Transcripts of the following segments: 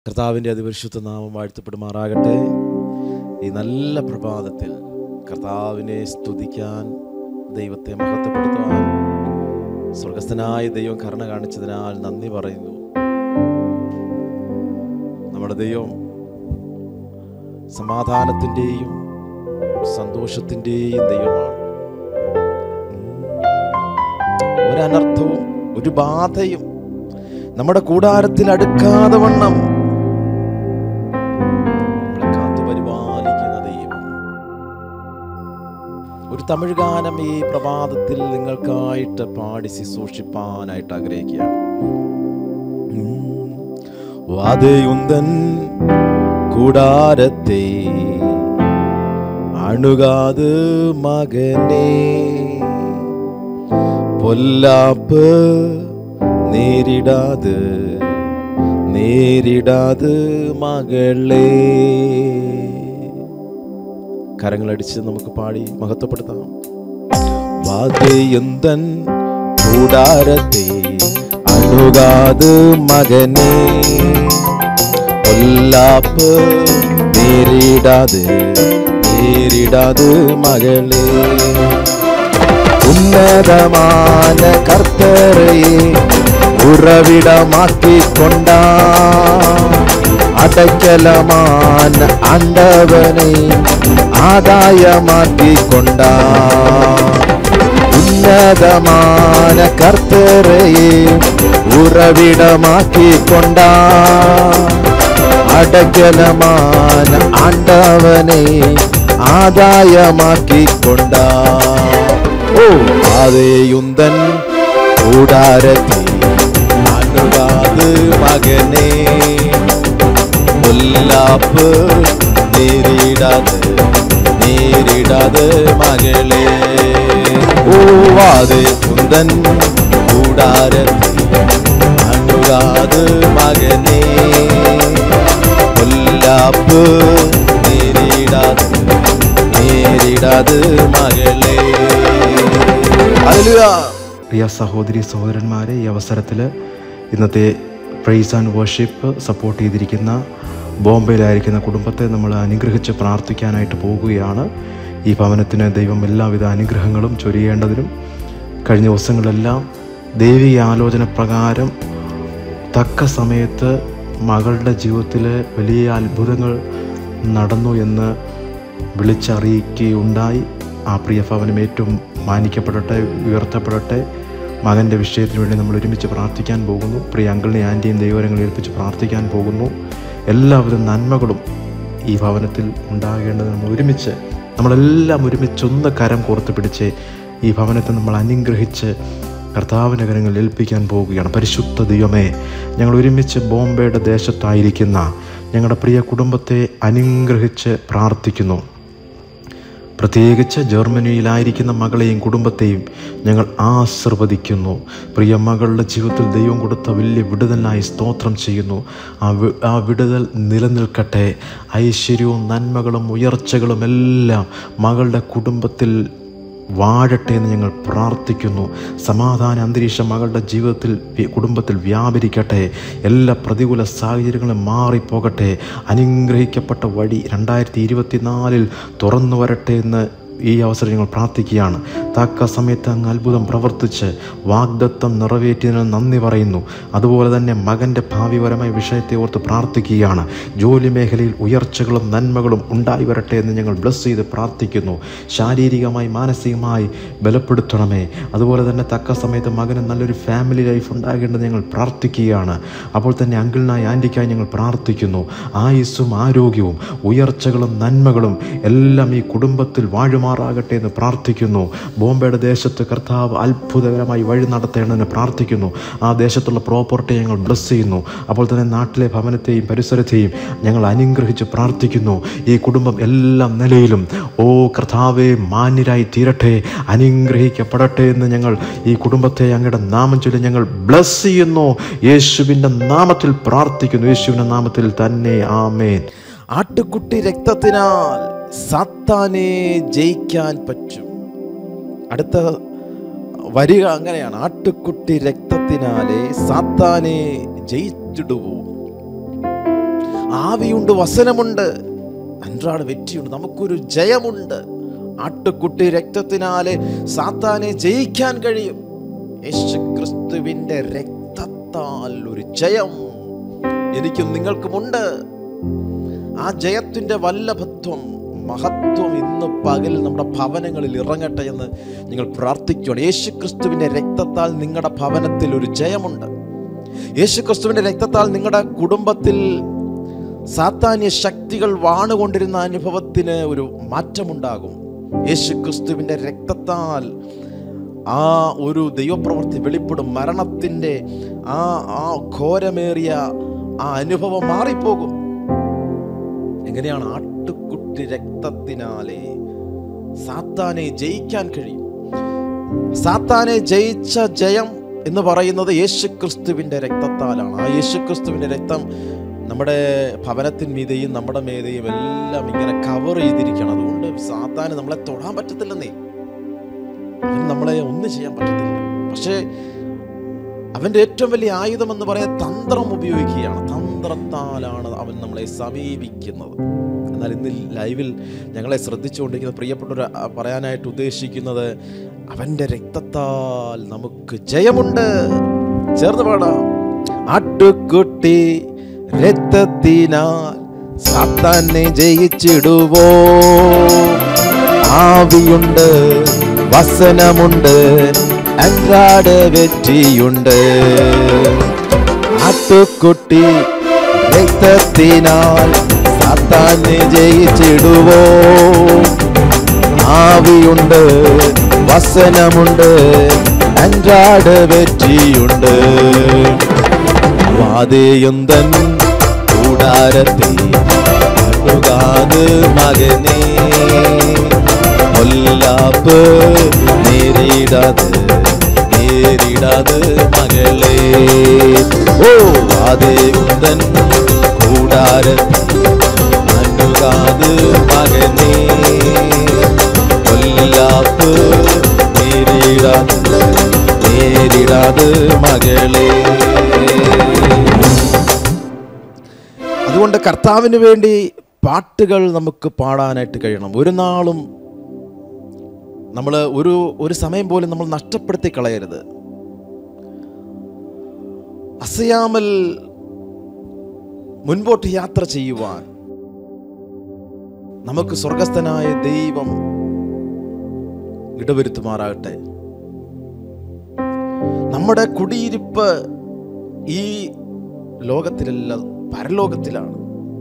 കർത്താവിൻ്റെ അതിപരിശുദ്ധ നാമം വാഴ്ത്തപ്പെടുമാറാകട്ടെ ഈ നല്ല പ്രഭാതത്തിൽ കർത്താവിനെ സ്തുതിക്കാൻ ദൈവത്തെ മഹത്വപ്പെടുത്തുവാൻ സ്വർഗസ്ഥനായ ദൈവം കരുണ കാണിച്ചതിനാൽ നന്ദി പറയുന്നു നമ്മുടെ ദൈവം സമാധാനത്തിൻ്റെയും സന്തോഷത്തിൻ്റെയും ദൈവമാണ് ഒരനർത്ഥവും ഒരു ബാധയും നമ്മുടെ കൂടാരത്തിൽ അടുക്കാതെ വണ്ണം നമ്മളെ കാത്തു പരിപാലിക്കുന്ന ദൈവം ഒരു തമിഴ് ഗാനം ഈ പ്രഭാതത്തിൽ നിങ്ങൾക്കായിട്ട് പാടി ശുശ്രൂഷിപ്പാനായിട്ട് ആഗ്രഹിക്കുകയാണ് ഉം. വാതയുന്തൻ കൂടാരത്തെ അണുകാത് മകനേ പൊല്ലാപ്പ് നേരിടാത് നേരിടാത് മകളെ കരങ്ങളടിച്ച് നമുക്ക് പാടി മഹത്വപ്പെടുത്താം വാതയന്തൻ കൂടാരത്തെ അണുകാത് മകനെ പൊല്ലാപ്പ് നേരിടാത് നേരിടാത് മകളെ ഉന്നതமான കർത്തരയെ ഉറവിടമാക്കിക്കൊണ്ട അടയ്ക്കലமான ആണ്ടവനെ ആദായമാക്കിക്കൊണ്ട ഉന്നതமான കർത്തരയെ ഉറവിടമാക്കിക്കൊണ്ട അടയ്ക്കലமான ആണ്ടവനെ ആദായമാക്കിക്കൊണ്ട ഓ ആതേയുന്തൻ കൂടാരത്തെ അനുവാത് മകനെ മുല്ലാപ്പ് നേരിടാത് നേരിടാത് മകളെ ഓ ആതേ കുന്തൻ കൂടാരത്തെ അനുവാത് മകനെ മുല്ലാപ്പ് നേരിടാത് നേരിടാത് മകളെ ഹല്ലേലൂയ പ്രിയ സഹോദരി സഹോദരന്മാരെ ഈ അവസരത്തിൽ ഇന്നത്തെ പ്രൈസ് ആൻഡ് വർഷിപ്പ് സപ്പോർട്ട് ചെയ്തിരിക്കുന്ന ബോംബെയിലായിരിക്കുന്ന കുടുംബത്തെ നമ്മൾ അനുഗ്രഹിച്ച് പ്രാർത്ഥിക്കാനായിട്ട് പോകുകയാണ് ഈ ഭവനത്തിന് ദൈവം എല്ലാവിധ അനുഗ്രഹങ്ങളും ചൊരിയേണ്ടതിനും കഴിഞ്ഞ ദിവസങ്ങളെല്ലാം ദൈവിക ആലോചന പ്രകാരം തക്ക സമയത്ത് മകളുടെ ജീവിതത്തിൽ വലിയ അത്ഭുതങ്ങൾ നടന്നു എന്ന് വിളിച്ചറിയിക്കുകയുണ്ടായി ആ പ്രിയ ഭവനം ഏറ്റവും മാനിക്കപ്പെടട്ടെ ഉയർത്തപ്പെടട്ടെ മകൻ്റെ വിഷയത്തിന് വേണ്ടി നമ്മൾ ഒരുമിച്ച് പ്രാർത്ഥിക്കാൻ പോകുന്നു പ്രിയ അങ്കിളിനെ ആൻറ്റിയും ദൈവരങ്ങളെ ഏൽപ്പിച്ച് പ്രാർത്ഥിക്കാൻ പോകുന്നു എല്ലാവിധ നന്മകളും ഈ ഭവനത്തിൽ ഉണ്ടാകേണ്ടത് നമ്മൾ ഒരുമിച്ച് നമ്മളെല്ലാം ഒരുമിച്ച് ഒന്ന് കരം കോർത്ത് പിടിച്ച് ഈ ഭവനത്തെ നമ്മൾ അനുഗ്രഹിച്ച് കർത്താവിൻ്റെ കരങ്ങളിൽ ഏൽപ്പിക്കാൻ പോവുകയാണ് പരിശുദ്ധ ദൈവമേ ഞങ്ങൾ ഒരുമിച്ച് ബോംബെയുടെ ദേശത്തായിരിക്കുന്ന ഞങ്ങളുടെ പ്രിയ കുടുംബത്തെ അനുഗ്രഹിച്ച് പ്രാർത്ഥിക്കുന്നു പ്രത്യേകിച്ച് ജർമ്മനിയിലായിരിക്കുന്ന മകളെയും കുടുംബത്തെയും ഞങ്ങൾ ആശീർവദിക്കുന്നു പ്രിയ മകളുടെ ജീവിതത്തിൽ ദൈവം കൊടുത്ത വലിയ വിടുതലിനായി സ്തോത്രം ചെയ്യുന്നു ആ വി- ആ വിടുതൽ നിലനിൽക്കട്ടെ ഐശ്വര്യവും നന്മകളും ഉയർച്ചകളും എല്ലാം മകളുടെ കുടുംബത്തിൽ വാഴട്ടെ എന്ന് ഞങ്ങൾ പ്രാർത്ഥിക്കുന്നു സമാധാന അന്തരീക്ഷം മകളുടെ ജീവിതത്തിൽ വി- കുടുംബത്തിൽ വ്യാപരിക്കട്ടെ എല്ലാ പ്രതികൂല സാഹചര്യങ്ങളും മാറിപ്പോകട്ടെ അനുഗ്രഹിക്കപ്പെട്ട വഴി രണ്ടായിരത്തി ഇരുപത്തിനാലിൽ തുറന്നു വരട്ടെ എന്ന് ഈ അവസരം ഞങ്ങൾ പ്രാർത്ഥിക്കുകയാണ് തക്ക സമയത്ത് അങ്ങ് അത്ഭുതം പ്രവർത്തിച്ച് വാഗ്ദത്തം നിറവേറ്റിയതിന് നന്ദി പറയുന്നു അതുപോലെ തന്നെ മകൻ്റെ ഭാവിപരമായ വിഷയത്തെ ഓർത്ത് പ്രാർത്ഥിക്കുകയാണ് ജോലി മേഖലയിൽ ഉയർച്ചകളും നന്മകളും ഉണ്ടായി വരട്ടെ എന്ന് ഞങ്ങൾ ബ്ലസ് ചെയ്ത് പ്രാർത്ഥിക്കുന്നു ശാരീരികമായി മാനസികമായി ബലപ്പെടുത്തണമേ അതുപോലെ തന്നെ തക്ക സമയത്ത് മകന് നല്ലൊരു ഫാമിലി ലൈഫ് ഉണ്ടാകേണ്ടത് ഞങ്ങൾ പ്രാർത്ഥിക്കുകയാണ് അപ്പോൾ തന്നെ അങ്കിളിനായി ആൻറ്റിക്കായി ഞങ്ങൾ പ്രാർത്ഥിക്കുന്നു ആയുസ്സും ആരോഗ്യവും ഉയർച്ചകളും നന്മകളും എല്ലാം ഈ കുടുംബത്തിൽ വാഴുമാറാകട്ടെ എന്ന് പ്രാർത്ഥിക്കുന്നു ബോംബെയുടെ ദേശത്ത് കർത്താവ് അത്ഭുതകരമായി വഴി നടത്തേണ്ടതിന് പ്രാർത്ഥിക്കുന്നു ആ ദേശത്തുള്ള പ്രോപ്പർട്ടി ഞങ്ങൾ ബ്ലസ് ചെയ്യുന്നു അപ്പോൾ തന്നെ നാട്ടിലെ ഭവനത്തെയും പരിസരത്തെയും ഞങ്ങൾ അനുഗ്രഹിച്ച് പ്രാർത്ഥിക്കുന്നു ഈ കുടുംബം എല്ലാ നിലയിലും ഓ കർത്താവെ മാന്യരായി തീരട്ടെ അനുഗ്രഹിക്കപ്പെടട്ടെ എന്ന് ഞങ്ങൾ ഈ കുടുംബത്തെ അങ്ങയുടെ നാമം ചൊല്ലി ഞങ്ങൾ ബ്ലസ് ചെയ്യുന്നു യേശുവിൻ്റെ നാമത്തിൽ പ്രാർത്ഥിക്കുന്നു യേശുവിൻ്റെ നാമത്തിൽ തന്നെ ആമേൻ ആട്ടുകുട്ടി രക്തത്തിനാൽ സാത്താനെ ജയിക്കാൻ പറ്റും അടുത്ത വരിക അങ്ങനെയാണ് ആട്ടുകുട്ടി രക്തത്തിനാലെ സാത്താനെ ജയിച്ചിടുവോ ആവിയുണ്ട് വസനമുണ്ട് അൻറാട് വെറ്റിയുണ്ട് നമുക്കൊരു ജയമുണ്ട് ആട്ടുകുട്ടി രക്തത്തിനാല് സാത്താനെ ജയിക്കാൻ കഴിയും യേശു ക്രിസ്തുവിന്റെ രക്തത്താൽ ഒരു ജയം എനിക്കും നിങ്ങൾക്കുമുണ്ട് ആ ജയത്തിന്റെ വല്ലഭത്വം മഹത്വം ഇന്ന് പകൽ നമ്മുടെ ഭവനങ്ങളിൽ ഇറങ്ങട്ടെ എന്ന് നിങ്ങൾ പ്രാർത്ഥിക്കുകയാണ് യേശു ക്രിസ്തുവിന്റെ രക്തത്താൽ നിങ്ങളുടെ ഭവനത്തിൽ ഒരു ജയമുണ്ട് യേശു ക്രിസ്തുവിന്റെ രക്തത്താൽ നിങ്ങളുടെ കുടുംബത്തിൽ സാത്താന്യ ശക്തികൾ വാണുകൊണ്ടിരുന്ന അനുഭവത്തിന് ഒരു മാറ്റമുണ്ടാകും യേശു ക്രിസ്തുവിന്റെ രക്തത്താൽ ആ ഒരു ദൈവപ്രവൃത്തി വെളിപ്പെടും മരണത്തിൻ്റെ ആ ആ ഘോരമേറിയ ആ അനുഭവം മാറിപ്പോകും എങ്ങനെയാണ് ആട്ടുകുട്ടി രക്തത്തിനാലെ സാത്താനെ ജയിക്കാൻ കഴിയും സാത്താനെ ജയിച്ച ജയം എന്ന് പറയുന്നത് യേശുക്രിസ്തുവിന്റെ രക്തത്താലാണ് ആ യേശുക്രിസ്തുവിന്റെ രക്തം നമ്മുടെ ഭവനത്തിന്മീതെയും നമ്മുടെ മേതെയും എല്ലാം ഇങ്ങനെ കവർ ചെയ്തിരിക്കണം അതുകൊണ്ട് സാത്താന് നമ്മളെ തൊടാൻ പറ്റത്തില്ലെന്നേ അവൻ നമ്മളെ ഒന്നും ചെയ്യാൻ പറ്റത്തില്ല പക്ഷേ അവന്റെ ഏറ്റവും വലിയ ആയുധം എന്ന് പറയാൻ തന്ത്രം ഉപയോഗിക്കുകയാണ് തന്ത്രത്താലാണ് അവൻ നമ്മളെ സമീപിക്കുന്നത് എന്നാൽ ഇന്ന് ലൈവിൽ ഞങ്ങളെ ശ്രദ്ധിച്ചുകൊണ്ടിരിക്കുന്ന പ്രിയപ്പെട്ടവർ ആ, പറയാനായിട്ട് ഉദ്ദേശിക്കുന്നത് അവന്റെ രക്തത്താൽ നമുക്ക് ജയമുണ്ട് ചേർന്ന് പാടാം ആട്ടുകുട്ടി രക്തത്തിനാൽ സാത്താനെ ജയിച്ചിടുവോ ആവിയുണ്ട് വസനമുണ്ട് അൻറാട് വെറ്റിയുണ്ട് ആട്ടുകുട്ടി രക്തത്തിനാൽ സാത്താനെ ജയിച്ചിടുവോ ആവിയുണ്ട് വസനമുണ്ട് അൻറാട് വെറ്റിയുണ്ട് വാതയുന്തൻ കൂടാരത്തിൽ അടുകാത് മകനേ കൊല്ലാപ്പ് നേരിടാത് നേരിടാത് മകളെ ഓ വാതയുന്തൻ കൂടാരത്തിൽ അടുകാത് മകനേ കൊല്ലാപ്പ് നേരിടാത് നേരിടാത് മകളെ അതുകൊണ്ട് കർത്താവിന് വേണ്ടി പാട്ടുകൾ നമുക്ക് പാടാനായിട്ട് കഴിയണം ഒരു നാളും നമ്മൾ ഒരു ഒരു സമയം പോലും നമ്മൾ നഷ്ടപ്പെടുത്തി കളയരുത് അസയാമൽ മുൻപോട്ട് യാത്ര ചെയ്യുവാൻ നമുക്ക് സ്വർഗസ്ഥനായ ദൈവം ഇടവരുത്തുമാറാകട്ടെ നമ്മുടെ കുടിയിരിപ്പ് ഈ ലോകത്തിലല്ല പരലോകത്തിലാണ്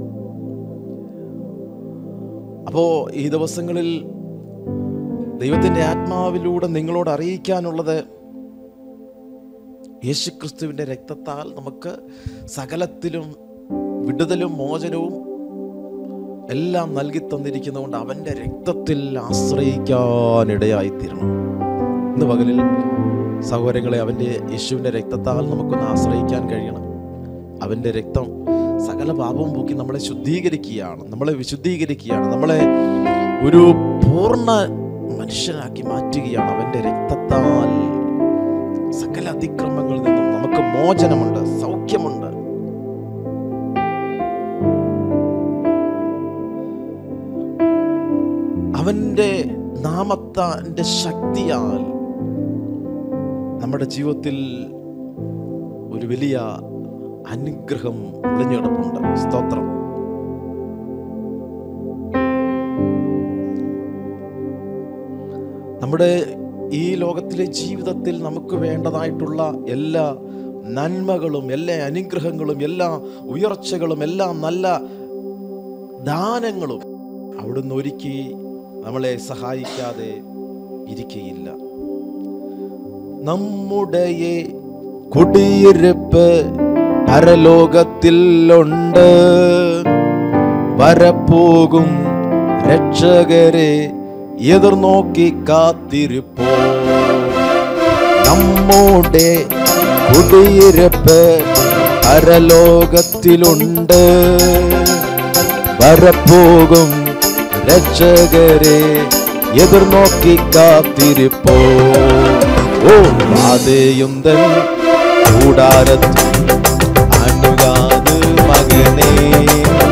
അപ്പോ ഈ ദിവസങ്ങളിൽ ദൈവത്തിന്റെ ആത്മാവിലൂടെ നിങ്ങളോട് അറിയിക്കാനുള്ളത് യേശുക്രിസ്തുവിന്റെ രക്തത്താൽ നമുക്ക് സകലത്തിലും വിടുതലും മോചനവും എല്ലാം നൽകി തന്നിരിക്കുന്നതുകൊണ്ട് അവന്റെ രക്തത്തിൽ ആശ്രയിക്കാനിടയായിത്തീരണം ഇന്ന് പകലിൽ സഹോദരങ്ങളെ അവന്റെ യേശുവിന്റെ രക്തത്താൽ നമുക്കൊന്ന് ആശ്രയിക്കാൻ കഴിയണം അവന്റെ രക്തം സകല പാപവും പോക്കി നമ്മളെ ശുദ്ധീകരിക്കുകയാണ് നമ്മളെ വിശുദ്ധീകരിക്കുകയാണ് നമ്മളെ ഒരു പൂർണ്ണ മനുഷ്യനാക്കി മാറ്റുകയാണ് അവന്റെ രക്തത്താൽ സകല അതിക്രമങ്ങളിൽ നിന്നും നമുക്ക് മോചനമുണ്ട് സൗഖ്യമുണ്ട് അവന്റെ നാമത്താന്റെ ശക്തിയാൽ നമ്മുടെ ജീവിതത്തിൽ ഒരു വലിയ അനുഗ്രഹം ഒളിഞ്ഞു കിടപ്പുണ്ട് സ്തോത്രം നമ്മുടെ ഈ ലോകത്തിലെ ജീവിതത്തിൽ നമുക്ക് വേണ്ടതായിട്ടുള്ള എല്ലാ നന്മകളും എല്ലാ അനുഗ്രഹങ്ങളും എല്ലാ ഉയർച്ചകളും എല്ലാ നല്ല ദാനങ്ങളും അവിടുന്ന് ഒരുക്കി നമ്മളെ സഹായിക്കാതെ ഇരിക്കുകയില്ല നമ്മുടെ കുടിയിരുപ്പ് പരലോകത്തിലുണ്ട് വരപ്പോകും രക്ഷകരെ എതിർനോക്കി കാത്തിരിപ്പോ നമ്മുടെ കുടിയിരുപ്പ് പരലോകത്തിലുണ്ട് വരപ്പോകും രക്ഷകരെ എതിർനോക്കി കാത്തിരിപ്പോ ഓ പാതയുന്തൻ കൂടാരത്തിൽ അണുകാത് മകനേ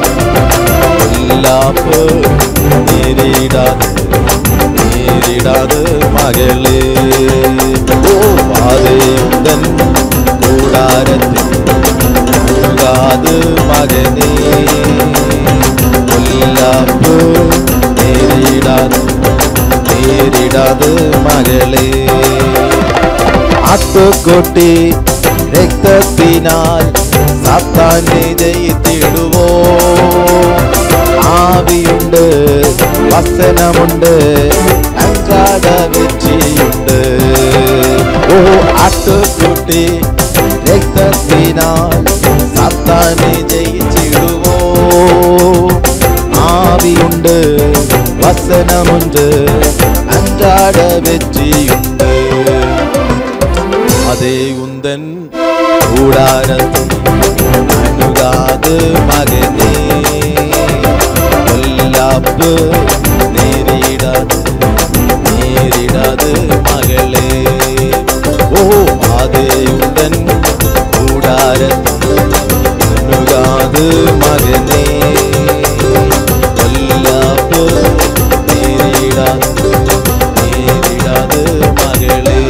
മകളെ ഓ വാതയുണ്ടൻ കൂടാരത്തിൽ അഴുകാത് മകനെ കൊല്ലാപ്പ് നേരിടാത് നേരിടാത് മകളെ ആട്ടുകൊട്ടി രക്തത്തിനാൽ സാത്താനെ ജയിത്തിടുവോ ആവിയുണ്ട് വസനമുണ്ട് അഞ്ചാട വെച്ചിയുണ്ട് ഓ ആട്ടുകുട്ടി രക്തത്തിനാൽ സാത്താനെ ജയിച്ചിടുവോ ആവിയുണ്ട് വസനമുണ്ട് അഞ്ചാട വെച്ചിയുണ്ട് അതേ ഉന്തൻ കൂടാരത്തിൽ അഴുകാത് മകനെ കൊല്ലാപ്പ് നേരിടാത് നേരിടാത് മകളെ ഓ അതേ ഉന്തൻ കൂടാരത്തിൽ അഴുകാത് മകനെ കൊല്ലാപ്പ് നേരിടാത് നേരിടാത് മകളെ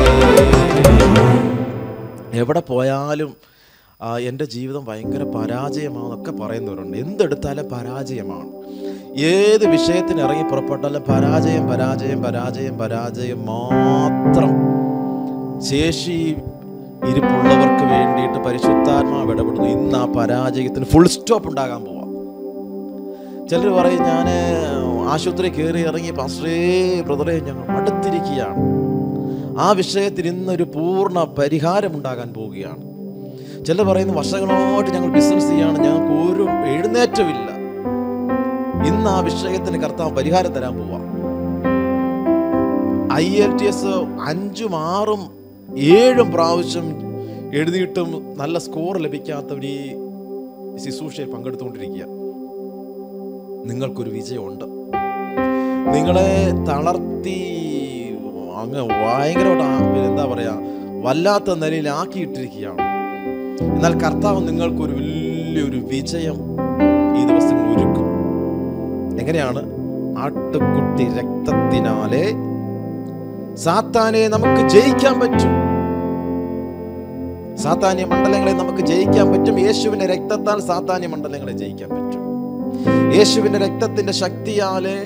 എവിടെ പോയാലും ആ, എൻ്റെ ജീവിതം ഭയങ്കര പരാജയമാണെന്നൊക്കെ പറയുന്നവരുണ്ട് എന്തെടുത്താലും പരാജയമാണ് ഏത് വിഷയത്തിന് ഇറങ്ങി പുറപ്പെട്ടാലും പരാജയം പരാജയം പരാജയം പരാജയം മാത്രം ശേഷി ഇരിപ്പുള്ളവർക്ക് വേണ്ടിയിട്ട് പരിശുദ്ധാത്മാവ് ഇടപെടുന്നു ഇന്ന് ആ പരാജയത്തിന് ഫുൾ സ്റ്റോപ്പ് ഉണ്ടാകാൻ പോവാം ചിലർ പറയും ഞാൻ ആശുപത്രി കയറി ഇറങ്ങി പാസ്റ്ററേ ബ്രദറെ ഞങ്ങൾ അടുത്തിരിക്കുകയാണ് ആ വിഷയത്തിൽ ഇന്നൊരു പൂർണ്ണ പരിഹാരം ഉണ്ടാകാൻ പോവുകയാണ് ചിലർ പറയുന്നു വർഷങ്ങളോട്ട് ഞങ്ങൾ ബിസിനസ് ചെയ്യാണ് ഞങ്ങൾക്ക് ഒരു എഴുന്നേറ്റമില്ല ഇന്ന് ആ വിഷയത്തിന് കർത്താവ് പരിഹാരം തരാൻ പോവാം ഐ എൽ ടി എസ് അഞ്ചും ആറും ഏഴും പ്രാവശ്യം എഴുതിയിട്ടും നല്ല സ്കോർ ലഭിക്കാത്തവർ ഈ ശുശ്രൂഷയിൽ പങ്കെടുത്തുകൊണ്ടിരിക്കുക നിങ്ങൾക്കൊരു വിജയമുണ്ട് നിങ്ങളെ തളർത്തി അങ്ങ് ഭയങ്കരമായിട്ട് ആ- എന്താ പറയാ വല്ലാത്ത നിലയിലാക്കിയിട്ടിരിക്കുകയാണ് എന്നാൽ കർത്താവ് നിങ്ങൾക്കൊരു വലിയൊരു വിജയം ഈ ദിവസങ്ങൾ ഒരുക്കും എങ്ങനെയാണ് ആട്ടുകുട്ടി രക്തത്തിനാലെ സാത്താനെ നമുക്ക് ജയിക്കാൻ പറ്റും സാത്താന്യ മണ്ഡലങ്ങളെ നമുക്ക് ജയിക്കാൻ പറ്റും യേശുവിന്റെ രക്തത്താൽ സാത്താന്യ മണ്ഡലങ്ങളെ ജയിക്കാൻ പറ്റും യേശുവിന്റെ രക്തത്തിന്റെ ശക്തിയാലെ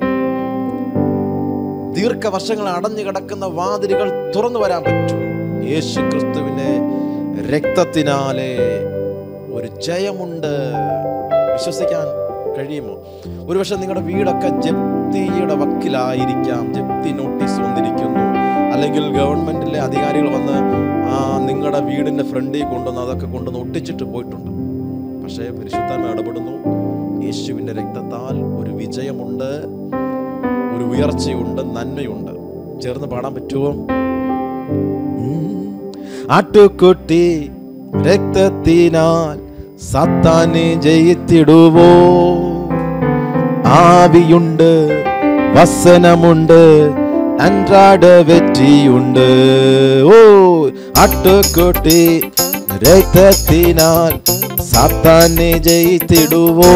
ദീർഘവർഷങ്ങൾ അടഞ്ഞു കിടക്കുന്ന വാതിലുകൾ തുറന്നു വരാൻ പറ്റും യേശു ക്രിസ്തുവിന്റെ രക്തത്തിനാലെ ഒരു ജയമുണ്ട് വിശ്വസിക്കാൻ കഴിയുമോ ഒരുപക്ഷെ നിങ്ങളുടെ വീടൊക്കെ ജപ്തിയുടെ വക്കിലായിരിക്കാം ജപ്തി നോട്ടീസ് വന്നിരിക്കുന്നു അല്ലെങ്കിൽ ഗവൺമെന്റിലെ അധികാരികൾ വന്ന് ആ നിങ്ങളുടെ വീടിന്റെ ഫ്രണ്ടിൽ കൊണ്ടുവന്ന് അതൊക്കെ കൊണ്ടുവന്ന് ഒട്ടിച്ചിട്ട് പോയിട്ടുണ്ട് പക്ഷേ പരിശുദ്ധാത്മ ഇടപെടുന്നു യേശുവിന്റെ രക്തത്താൽ ഒരു വിജയമുണ്ട് ഒരു ഉയർച്ചയുണ്ട് നന്മയുണ്ട് ചേർന്ന് പാടാൻ പറ്റുമോ ഉം. ആട്ടുകുട്ടി രക്തത്തിനാൽ സത്താനെ ജയിത്തിടുവോ ആവിയുണ്ട് വസനമുണ്ട് അൻറാട വെറ്റിയുണ്ട് ഓ ആട്ടുകുട്ടി രക്തത്തിനാൽ സാത്താനെ ജയിത്തിടുവോ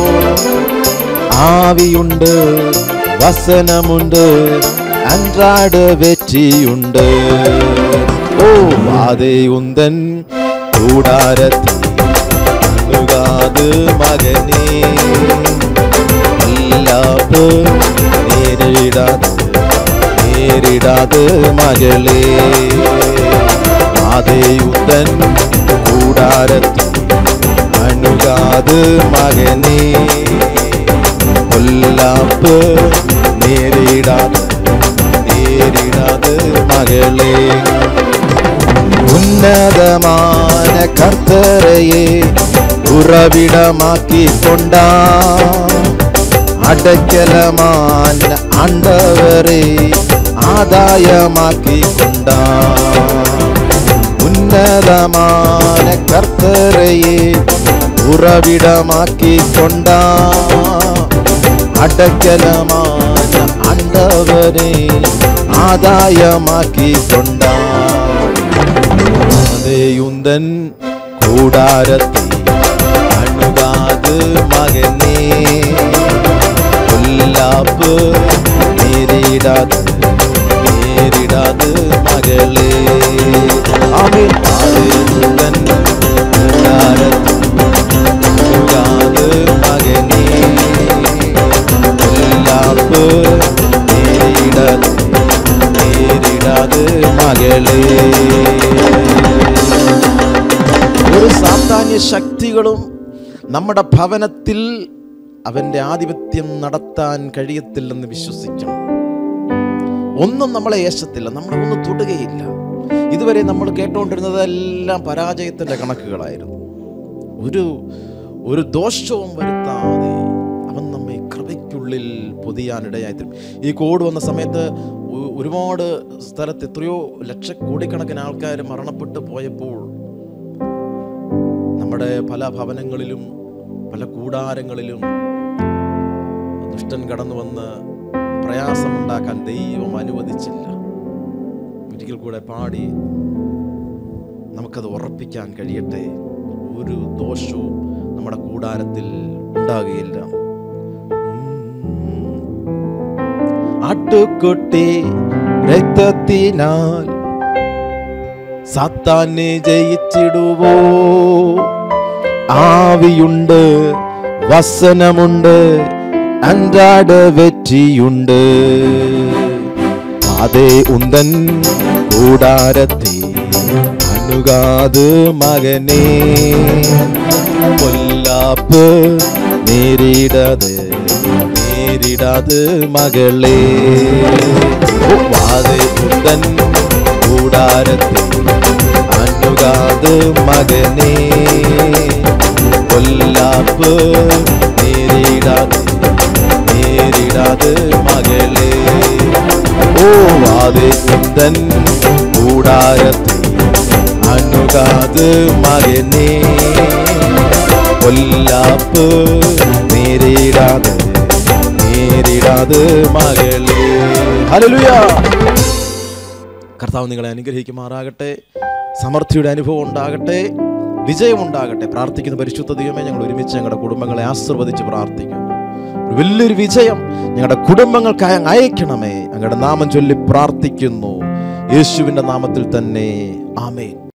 ആവിയുണ്ട് വസനമുണ്ട് അൻറാട വെറ്റിയുണ്ട് ഓ വാതയുന്തൻ കൂടാരത്തിൽ അഴുകാത് മകനേ അല്ലാപ്പ് നേരിടാത് നേരിടാത് മകളെ വാതയുന്തൻ കൂടാരത്തിൽ അണുകാത് മകനേ കൊല്ലാപ്പ് നേരിടാത് നേരിടാത് മകളെ ഉന്നതமான കർത്തരയെ ഉറവിടമാക്കിക്കൊണ്ട അടയ്ക്കലമാന ആണ്ടവരെ ആദായമാക്കിക്കൊണ്ട ഉന്നതமான കർത്തരയെ ഉറവിടമാക്കിക്കൊണ്ട അടയ്ക്കലമാന ആണ്ടവരെ ആദായമാക്കിക്കൊണ്ട അതേയുന്തൻ കൂടാരത്തിൽ അണുകാത് മകനേ കൊല്ലാപ്പ് നേരിടാത് മകളെ ഒരു സാധാന്യ ശക്തികളും നമ്മുടെ ഭവനത്തിൽ അവന്റെ ആധിപത്യം നടത്താൻ കഴിയത്തില്ലെന്ന് വിശ്വസിക്കണം ഒന്നും നമ്മളെ ഏശത്തില്ല നമ്മളെ ഒന്നും തൊടുകയില്ല ഇതുവരെ നമ്മൾ കേട്ടുകൊണ്ടിരുന്നതെല്ലാം പരാജയത്തിന്റെ കണക്കുകളായിരുന്നു ഒരു ഒരു ദോഷവും വരുത്താതെ അവൻ നമ്മെ കൃപയ്ക്കുള്ളിൽ പൊതിയാനിടയായി തീരും ഈ കോഡ് വന്ന സമയത്ത് ഒ- ഒരുപാട് സ്ഥലത്ത് എത്രയോ ലക്ഷക്കോടിക്കണക്കിന് ആൾക്കാർ മരണപ്പെട്ടു പോയപ്പോൾ നമ്മുടെ പല ഭവനങ്ങളിലും പല കൂടാരങ്ങളിലും ദുഷ്ടൻ കടന്നു വന്ന് പ്രയാസമുണ്ടാക്കാൻ ദൈവം അനുവദിച്ചില്ല ഒരിക്കൽ കൂടെ പാടി നമുക്കത് ഉറപ്പിക്കാൻ കഴിയട്ടെ ഒരു ദോഷവും നമ്മുടെ കൂടാരത്തിൽ ഉണ്ടാകുകയില്ല ആട്ടുകുട്ടി രക്തത്തിനാൽ സാത്താനെ ജയിച്ചിടുവോ ആവിയുണ്ട് വസനമുണ്ട് അൻറാട് വെറ്റിയുണ്ട് അതേ ഉന്തൻ കൂടാരത്തെ അണുകാത് മകനേ പൊല്ലാപ്പ് നേരിടത് നേരിടാത് മകളെ വാതേ ഉന്തൻ കൂടാരത്തെ അണുകാത് മകനേ കൊല്ലാപ്പ് നേരിടാതെ നേരിടാതെ മകളെ ഓ വാതേ ഉന്തൻ കൂടാരത്തെ അണുകാത് മകനേ കൊല്ലാപ്പ് നേരിടാതെ നേരിടാതെ മകളെ ഹല്ലേലൂയ കർത്താവ് നിങ്ങളെ അനുഗ്രഹിക്കുമാറാകട്ടെ സമൃദ്ധിയുടെ അനുഭവം ഉണ്ടാകട്ടെ വിജയമുണ്ടാകട്ടെ പ്രാർത്ഥിക്കുന്ന പരിശുദ്ധ ദൈവമേ ഞങ്ങൾ ഒരുമിച്ച് ഞങ്ങളുടെ കുടുംബങ്ങളെ ആശീർവദിച്ച് പ്രാർത്ഥിക്കുന്നു ഒരു വലിയൊരു വിജയം ഞങ്ങളുടെ കുടുംബങ്ങൾക്കായി അങ്ങ് അയക്കണമേ ഞങ്ങളുടെ നാമം ചൊല്ലി പ്രാർത്ഥിക്കുന്നു യേശുവിൻ്റെ നാമത്തിൽ തന്നെ ആമേൻ